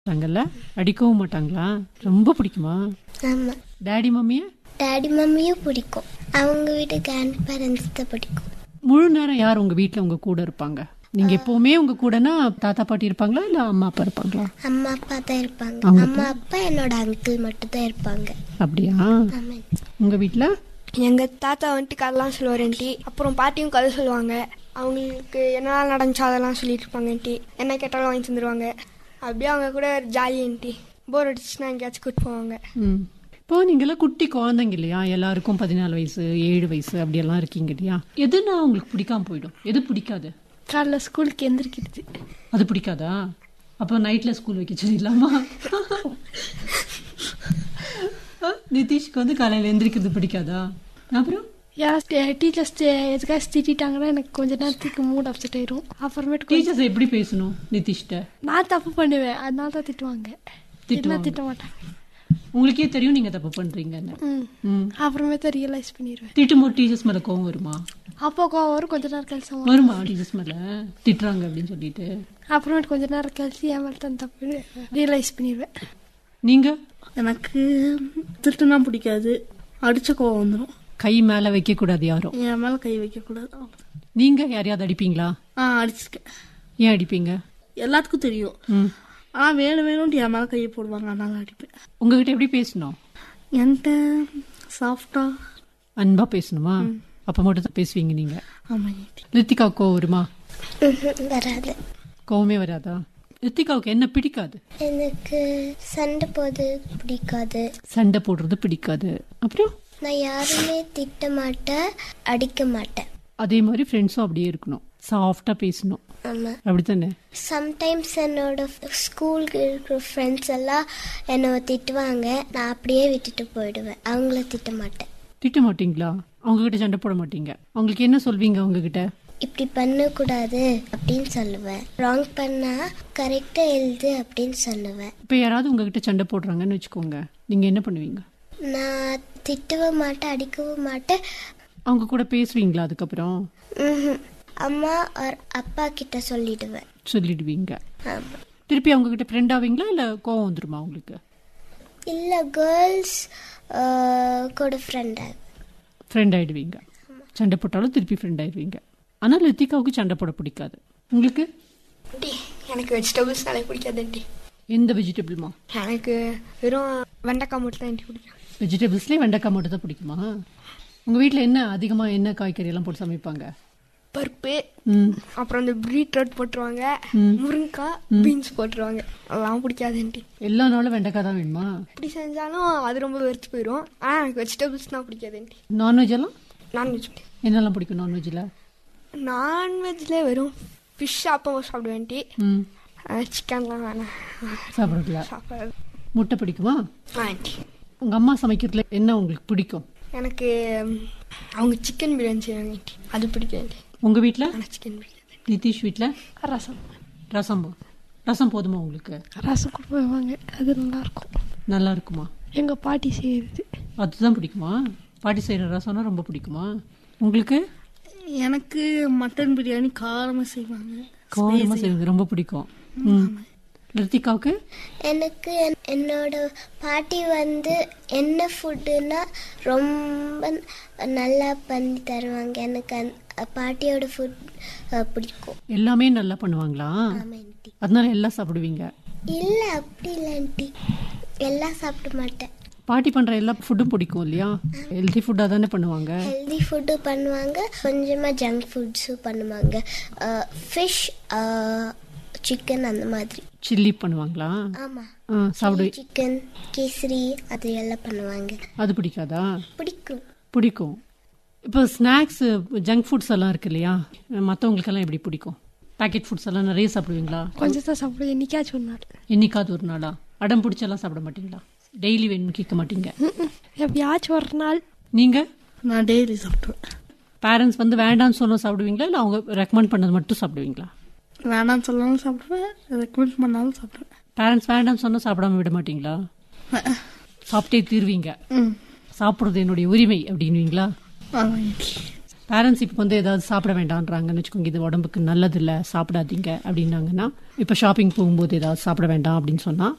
மாட்டாங்கல்ல அடிக்கவும் மாட்டாங்களா ரொம்ப பிடிக்குமா ஆமா டேடி மம்மிய டாடி மம்மியும் பிடிக்கும் அவங்க வீட்டு கிராண்ட் பேரண்ட்ஸ் தான் பிடிக்கும் முழு நேரம் யார் உங்க வீட்ல உங்க கூட இருப்பாங்க நீங்க எப்பவுமே உங்க கூடனா தாத்தா பாட்டி இருப்பாங்களா இல்ல அம்மா அப்பா இருப்பாங்களா அம்மா அப்பா தான் இருப்பாங்க அவங்க அம்மா அப்பா என்னோட அங்கிள் மட்டும் தான் இருப்பாங்க அப்படியா ஆமா உங்க வீட்ல எங்க தாத்தா வந்துட்டு கதைலாம் சொல்லுவாருன்ட்டி அப்புறம் பாட்டியும் கதை சொல்லுவாங்க அவங்களுக்கு என்னெல்லாம் நடந்துச்சோ அதெல்லாம் சொல்லிட்டு இருப்பாங்கன்ட்டி என்ன கேட்டாலும் வாங்கி தந்துருவாங்க அப்படியே அவங்க கூட ஜாலியன்ட்டி போர் அடிச்சுன்னா எங்கேயாச்சும் கூட்டு போவாங்க ம் இப்போ நீங்களாம் குட்டி குழந்தைங்க இல்லையா எல்லாருக்கும் பதினாலு வயசு ஏழு வயசு அப்படியெல்லாம் இருக்கீங்க இல்லையா எதுனா உங்களுக்கு பிடிக்காம போயிடும் எது பிடிக்காது காலைல ஸ்கூலுக்கு எந்திரிக்கிறது அது பிடிக்காதா அப்போ நைட்ல ஸ்கூல் வைக்க சொல்லிடலாமா ஆ, நிதிஷ்க்கு வந்து காலையில எந்திரிக்கிறது பிடிக்காதா அப்புறம் யாராவது டீச்சர்ஸ் எதுக்காச்சும் திட்டாங்கன்னா எனக்கு கொஞ்ச நேரத்துக்கு மூட் அப்செட் ஆயிரும் அப்புறமேட்டு கொஞ்சம் டீச்சர்ஸ் எப்படி பேசணும் நிதிஷ்ட நான் தப்பு பண்ணுவேன் அதனால தான் திட்டுவாங்க என்ன திட்டுவாங்க. திட்ட மாட்டாங்க உங்களுக்கே தெரியும் நீங்க தப்பு பண்றீங்கன்னு ம் ம் அப்புறமேட்டு ரியலைஸ் பண்ணிடுவேன் திட்டும்போது டீச்சர்ஸ் மேல கோவம் வருமா அப்போ கோவம் வரும் கொஞ்ச நேரம் கழிச்சு வரும். வருமா டீச்சர்ஸ் மேல திட்டுறாங்க அப்படின்னு சொல்லிட்டு அப்புறமேட்டு கொஞ்ச நேரம் கழிச்சு என் மேலே தான் தப்பு ரியலைஸ் பண்ணிடுவேன் நீங்க எனக்கு திட்டுனா பிடிக்காது அடிச்ச கோவம் வந்துடும் கை மேல வைக்க கூடாது யாரும் என் மேல கை வைக்க கூடாது நீங்க யாரையாவது அடிப்பீங்களா ஆ அடிச்சிருக்கேன் ஏன் அடிப்பீங்க எல்லாத்துக்கும் தெரியும் ம் ஆனா வேணும் வேணும்ட்டு என் மேல கையை போடுவாங்க அதனால அடிப்பேன் உங்ககிட்ட எப்படி பேசணும் என்கிட்ட சாஃப்டா அன்பா பேசணுமா அப்ப மட்டும் தான் பேசுவீங்க நீங்க ஆமா ரித்திகா கோவம் வருமா ம்ஹும், வராது கோவமே வராதா ரித்திகாவுக்கு என்ன பிடிக்காது எனக்கு சண்டை போது பிடிக்காது சண்டை போடுறது பிடிக்காது அப்புறம் நான் யாருமே திட்ட மாட்டேன் அடிக்க மாட்டேன் அதே மாதிரி ஃப்ரெண்ட்ஸும் அப்படியே இருக்கணும் சாஃப்டா பேசணும் ஆமா அப்படித்தானே சம்டைம்ஸ் என்னோட ஸ்கூலுக்கு இருக்கிற ஃப்ரெண்ட்ஸ் எல்லாம் என்னை திட்டுவாங்க நான் அப்படியே விட்டுட்டு போயிடுவேன் அவங்கள திட்ட மாட்டேன் திட்ட மாட்டீங்களா அவங்க கிட்ட சண்டை போட மாட்டீங்க அவங்களுக்கு என்ன சொல்வீங்க அவங்க கிட்ட இப்படி பண்ணக்கூடாது அப்படின்னு சொல்லுவேன் ராங் பண்ணா கரெக்டா எழுது அப்படின்னு சொல்லுவேன் இப்ப யாராவது உங்ககிட்ட சண்டை போடுறாங்கன்னு வச்சுக்கோங்க நீங்க என்ன பண்ணுவீங்க நான் திட்டவும் மாட்டேன் அடிக்கவும் மாட்டேன் அவங்க கூட பேசுவீங்களா அதுக்கப்புறம் ம்ஹும். அம்மா or அப்பா கிட்ட சொல்லிடுவேன் சொல்லிடுவீங்க ஆமா திருப்பி அவங்க கிட்ட ஃப்ரெண்ட் ஆவீங்களா இல்ல கோவம் வந்துருமா உங்களுக்கு இல்ல கேர்ள்ஸ் கூட ஃப்ரெண்ட் ஃப்ரெண்ட் ஆயிடுவீங்க சண்டை போட்டாலும் திருப்பி ஃப்ரெண்ட் ஆயிடுவீங்க ஆனா லித்திகாவுக்கு சண்டை போட பிடிக்காது உங்களுக்கு டி எனக்கு வெஜிடபிள்ஸ்னாலே பிடிக்காதுன்ட்டி எந்த வெஜிடபிள்மா எனக்கு வெறும் வெண்டைக்காய் மட்டும் தான் பிடிக்கும் வெஜிடபிள்ஸ்லேயே வெண்டைக்காய் மட்டும் தான் பிடிக்குமா உங்க வீட்ல என்ன அதிகமா என்ன காய்கறி எல்லாம் போட்டு சமைப்பாங்க பருப்பு ம் அப்புறம் இந்த பீட்ரூட் போட்டுருவாங்க முருங்கைக்காய் பீன்ஸ் போட்டுருவாங்க அதெல்லாம் பிடிக்காதுன்ட்டி எல்லா நாளும் வெண்டைக்காய் தான் வேணுமா இப்படி செஞ்சாலும் அது ரொம்ப வெறுத்து போயிடும் ஆனால் எனக்கு வெஜிடபிள்ஸ் தான் பிடிக்காதுன்ட்டி நான்வெஜ் எல்லாம் நான்வெஜ் என்னெல்லாம் பிடிக்கும் நான்வெஜ்ல நான்வெஜ்ல வெறும் ஃபிஷ் அப்போ சாப்பிடுவேன்ட்டி ம் சிக்கன்லாம் வேணாம் சாப்பிட்றதுல சாப்பிடாது முட்டை பிடிக்குமா ஆண்டி உங்க அம்மா சமைக்கிறதுல என்ன உங்களுக்கு பிடிக்கும் எனக்கு ம், அவங்க சிக்கன் பிரியாணி செய்வாங்க ஆண்டி அது பிடிக்காது உங்க வீட்ல ஆனால் சிக்கன் பிரியாணி நிதிஷ் வீட்ல ரசம் ரசம் ரசம் போதுமா உங்களுக்கு ரசம் கொடுப்பாங்க அது நல்லா இருக்கும் நல்லா இருக்குமா எங்க பாட்டி செய்யறது அதுதான் பிடிக்குமா பாட்டி செய்யற ரசம்னா ரொம்ப பிடிக்குமா உங்களுக்கு எனக்கு மட்டன் பிரியாணி காரமா செய்வாங்க காரமா செய்வது ரொம்ப பிடிக்கும் ம் ரித்திகாவுக்கு எனக்கு என்- என்னோட பாட்டி வந்து என்ன ஃபுட்டுன்னா ரொம்ப நல்லா பண்ணி தருவாங்க எனக்கு அந்த பாட்டியோட ஃபுட் பிடிக்கும் எல்லாமே நல்லா பண்ணுவாங்களா ஆமாண்டி அதனால எல்லாம் சாப்பிடுவீங்க இல்லை அப்படி இல்லைன்ட்டி எல்லாம் சாப்பிட மாட்டேன் பாட்டி பண்ற எல்லா ஃபுட்டும் பிடிக்கும் இல்லையா ஹெல்தி ஃபுட்டா தானே பண்ணுவாங்க ஹெல்தி ஃபுட்டு பண்ணுவாங்க கொஞ்சமாக ஜங்க் ஃபுட்ஸும் பண்ணுவாங்க ஃபிஷ் சிக்கன் அந்த மாதிரி சில்லி பண்ணுவாங்களா ஆமாம் ஆ, சாப்பிடு சிக்கன் கேசரி அது எல்லாம் பண்ணுவாங்க அது பிடிக்காதா பிடிக்கும் பிடிக்கும் இப்போ ஸ்நாக்ஸ் ஜங்க் ஃபுட்ஸ் எல்லாம் இருக்கு இல்லையா மற்றவங்களுக்கெல்லாம் எப்படி பிடிக்கும் பேக்கெட் ஃபுட்ஸ் எல்லாம் நிறைய சாப்பிடுவீங்களா கொஞ்சம் தான் சாப்பிடுவேன் என்னைக்காச்சும் ஒரு நாள் என்னைக்காவது ஒரு நாளா அடம் பிடிச்செல்லாம் சாப்பிட மாட்டீங்களா டெய்லி வேணும்னு கேட்க மாட்டீங்க ம்ம். எப்பயாச்சும் ஒரு நாள் நீங்க நான் டெய்லி சாப்பிடுவேன் பேரண்ட்ஸ் வந்து வேண்டாம்னு சொல்ல சாப்பிடுவீங்களா இல்லை அவங்க ரெக்கமெண்ட் பண்ணது மட்டும் சாப்பிடுவீங்களா வேணாம்னு சொன்னாலும் சாப்பிடுவேன் ரெக்கமெண்ட் பண்ணாலும் சாப்பிடுவேன் பேரண்ட்ஸ் வேண்டாம்னு சொன்னா சாப்பிடாம விட மாட்டீங்களா சாப்பிட்டே தீர்வீங்க ம் சாப்பிடுறது என்னுடைய உரிமை அப்படின்வீங்களா ஆமா ஆண்டி. பேரண்ட்ஸ் இப்போ வந்து ஏதாவது சாப்பிட வேண்டாம்ன்றாங்கன்னு வச்சுக்கோங்க இது உடம்புக்கு நல்லது இல்லை சாப்பிடாதீங்க அப்படின்னாங்கன்னா இப்போ ஷாப்பிங் போகும்போது ஏதாவது சாப்பிட வேண்டாம் அப்படின்னு சொன்னா